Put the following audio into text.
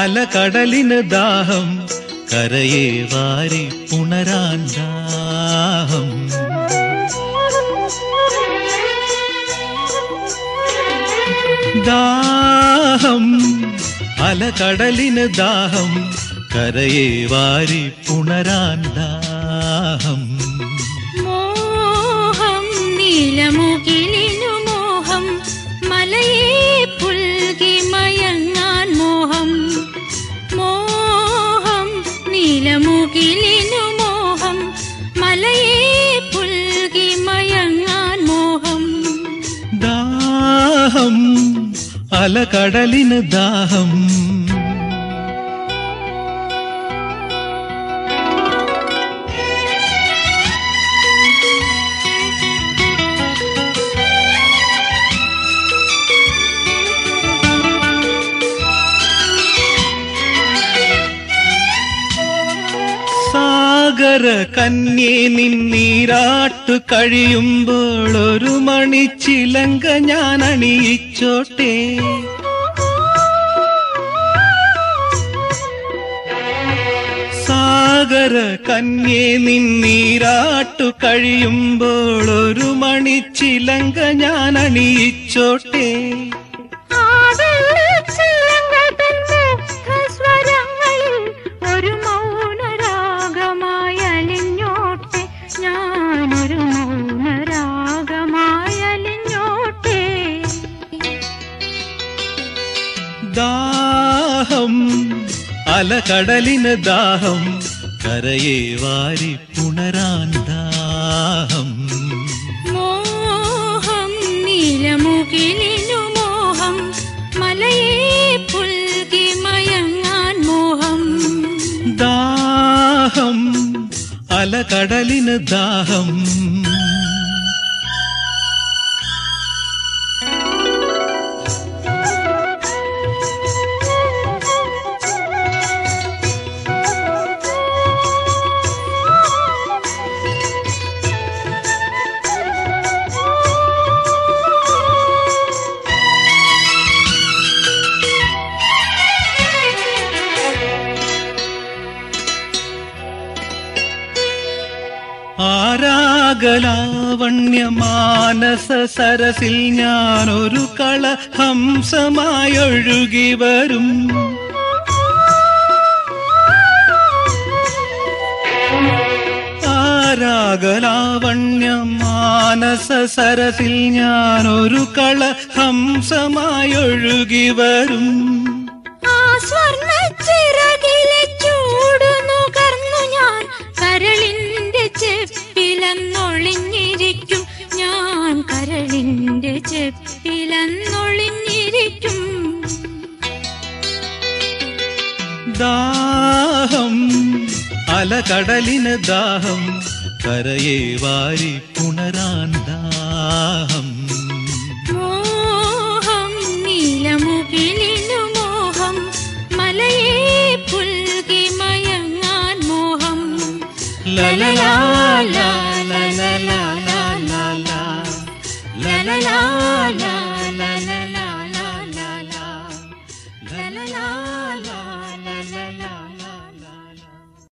അലകടലിന് ദാഹം കരയെ വാരി പുണരാൻ ദാഹം ദാഹം അലകടലിന് ദാഹം കരയെ വാരി പുണരാൻ ദാഹം മോഹം നീലമുകിലിനു മോഹം മലയെ പുൽകി മയങ്ങാൻ മോഹം മോഹം നീലമുകിലിനു മോഹം മലയെ പുൽകി മയങ്ങാൻ മോഹം ദാഹം അലകടലിന് ദാഹം സാഗര കന്യേ നിന്നീരാട്ടു കഴിയുമ്പോൾ ഒരു മണിച്ചിലങ്ക ഞാൻ അണിയിച്ചോട്ടെ സാഗര കന്യേ നിന്നീരാട്ടു കഴിയുമ്പോൾ ഒരു മണിച്ചിലങ്ക ഞാൻ അണിയിച്ചോട്ടെ സ്വരങ്ങളിൽ ഒരു മൗനരാഗമായി അലിഞ്ഞോട്ടെ ഞാനൊരു മൗനരാഗമായി അലിഞ്ഞോട്ടെ ദാഹം അലകടലിന് ദാഹം കരയെ വാരി പുണരാൻ ദാഹം മോഹം നീലമുകിലിനു മോഹം മലയെ പുൽകി മയങ്ങാൻ മോഹം ദാഹം അലകടലിന് ദാഹം ആരാഗലാവണ്യ മാനസ സരസിൽ ഞാനൊരു കള ഹംസമായൊഴുകി വരും ആരാഗലാവണ്യ മാനസ സരസിൽ ഞാനൊരു കള ഹംസമായൊഴുകി വരും ആ സ്വർണ്ണ ചിറകിലെ ചൂടു നുകർന്നു ഞാൻ കരളിന്റെ ചെപ്പിലെന്നൊളിഞ്ഞിരിക്കും ഞാൻ കരളിന്റെ ചെപ്പിലെന്നൊളിഞ്ഞിരിക്കും ദാഹം അലകടലിന് ദാഹം കരയെ വാരി പുണരാൻ ദാഹം മോഹം നീലമുകിലിനു മോഹം മലയെ പുൽകി മയങ്ങാൻ മോഹം ലലലാ ലാ ലലലാ ലാ ലാ ലാ. ലലലാ ലാ ലലലാ ലാ ലാ ലാ. ലലലാ